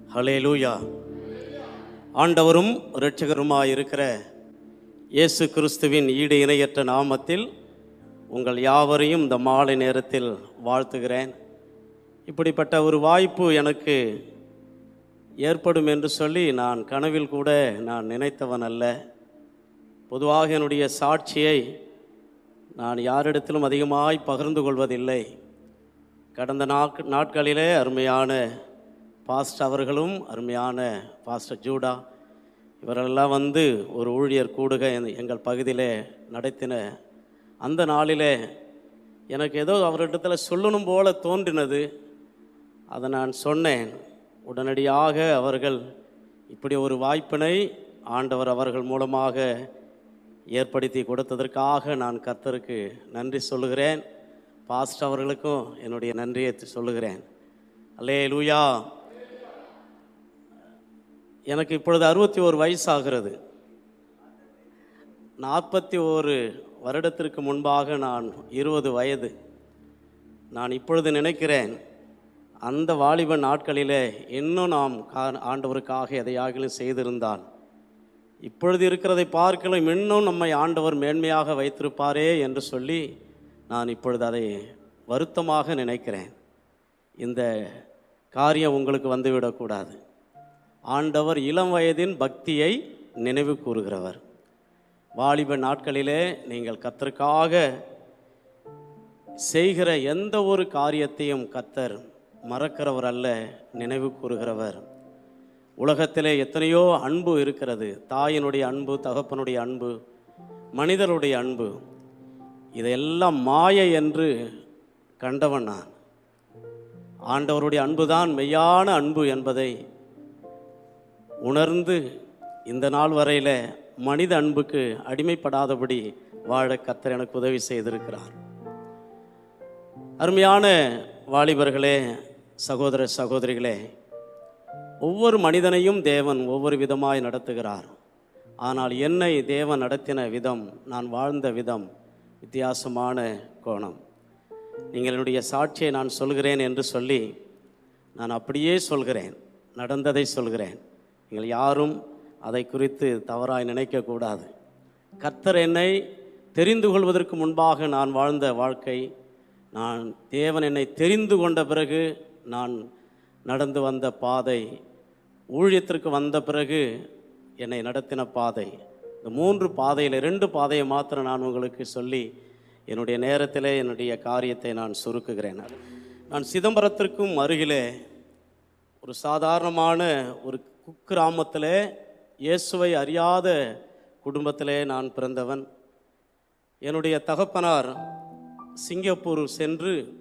ஹலேலூயா ஆண்டவரும் இரட்சகருமாய் இருக்கிற இயேசு கிறிஸ்துவின் ஈடு இணையற்ற நாமத்தில் உங்கள் யாவரையும் இந்த மாலை நேரத்தில் வாழ்த்துகிறேன் இப்படிப்பட்ட ஒரு வாய்ப்பு எனக்கு ஏற்படும் என்று சொல்லி நான் கனவில் கூட நான் நினைத்தவன் அல்ல பொதுவாக என்னுடைய சாட்சியை நான் யாரிடத்திலும் அதிகமாய் பகிர்ந்து கொள்வதில்லை கடந்த நாட்க நாட்களிலே அருமையான பாஸ்ட் அவர்களும் அருமையான பாஸ்டர் ஜூடா இவரெல்லாம் வந்து ஒரு ஊழியர் கூடுக எங்க- எங்கள் பகுதியிலே நடத்தின அந்த நாளிலே எனக்கு ஏதோ அவரிடத்தில் சொல்லணும் போல தோன்றினது அதை நான் சொன்னேன் உடனடியாக அவர்கள் இப்படி ஒரு வாய்ப்பினை ஆண்டவர் அவர்கள் மூலமாக ஏற்படுத்தி கொடுத்ததற்காக நான் கர்த்தருக்கு நன்றி சொல்லுகிறேன் பாஸ்ட் அவர்களுக்கும் என்னுடைய நன்றியை சொல்லுகிறேன் அல்லே லூயா எனக்கு இப்பொழுது அறுபத்தி ஓரு வயசாகிறது நாற்பத்தி ஓரு வருடத்திற்கு முன்பாக நான் இருபது வயது நான் இப்பொழுது நினைக்கிறேன் அந்த வாலிப நாட்களிலே இன்னும் நாம் கா- ஆண்டவருக்காக எதையாகிலும் செய்திருந்தால் இப்பொழுது இருக்கிறதை பார்க்கலாம் இன்னும் நம்மை ஆண்டவர் மேன்மையாக வைத்திருப்பாரே என்று சொல்லி நான் இப்பொழுது அதை வருத்தமாக நினைக்கிறேன் இந்த காரியம் உங்களுக்கு வந்துவிடக்கூடாது ஆண்டவர் இளம் வயதின் பக்தியை நினைவு கூறுகிறவர் வாலிப நாட்களிலே நீங்கள் கத்தருக்காக செய்கிற எந்த ஒரு காரியத்தையும் கத்தர் மறக்கிறவர் அல்ல நினைவு கூறுகிறவர் உலகத்திலே எத்தனையோ அன்பு இருக்கிறது தாயினுடைய அன்பு தகப்பனுடைய அன்பு மனிதருடைய அன்பு இதையெல்லாம் மாயை என்று கண்டவன் நான் ஆண்டவருடைய அன்புதான் மெய்யான அன்பு என்பதை உணர்ந்து இந்த நாள் வரையில மனித அன்புக்கு அடிமைப்படாதபடி வாழ கத்தர் எனக்கு உதவி செய்திருக்கிறார் அருமையான வாலிபர்களே சகோதர சகோதரிகளே ஒவ்வொரு மனிதனையும் தேவன் ஒவ்வொரு விதமாய் நடத்துகிறார் ஆனால் என்னை தேவன் நடத்தின விதம் நான் வாழ்ந்த விதம் வித்தியாசமான கோணம் நீங்கள் என்னுடைய சாட்சியை நான் சொல்கிறேன் என்று சொல்லி நான் அப்படியே சொல்கிறேன் நடந்ததை சொல்கிறேன் நீங்கள் யாரும் அதை குறித்து தவறாய் நினைக்கக்கூடாது கர்த்தர் என்னை தெரிந்து கொள்வதற்கு முன்பாக நான் வாழ்ந்த வாழ்க்கை நான் தேவன் என்னை தெரிந்து கொண்ட பிறகு நான் நடந்து வந்த பாதை ஊழியத்திற்கு வந்த பிறகு என்னை நடத்தின பாதை இந்த மூன்று பாதையில் ரெண்டு பாதையை மாத்திரம் நான் உங்களுக்கு சொல்லி என்னுடைய நேரத்திலே என்னுடைய காரியத்தை நான் சுருக்குகிறேன் நான் சிதம்பரத்திற்கும் அருகிலே ஒரு சாதாரணமான ஒரு குக்கிராமத்தில் இயேசுவை அறியாத குடும்பத்திலே நான் பிறந்தவன் என்னுடைய தகப்பனார் சிங்கப்பூர் சென்று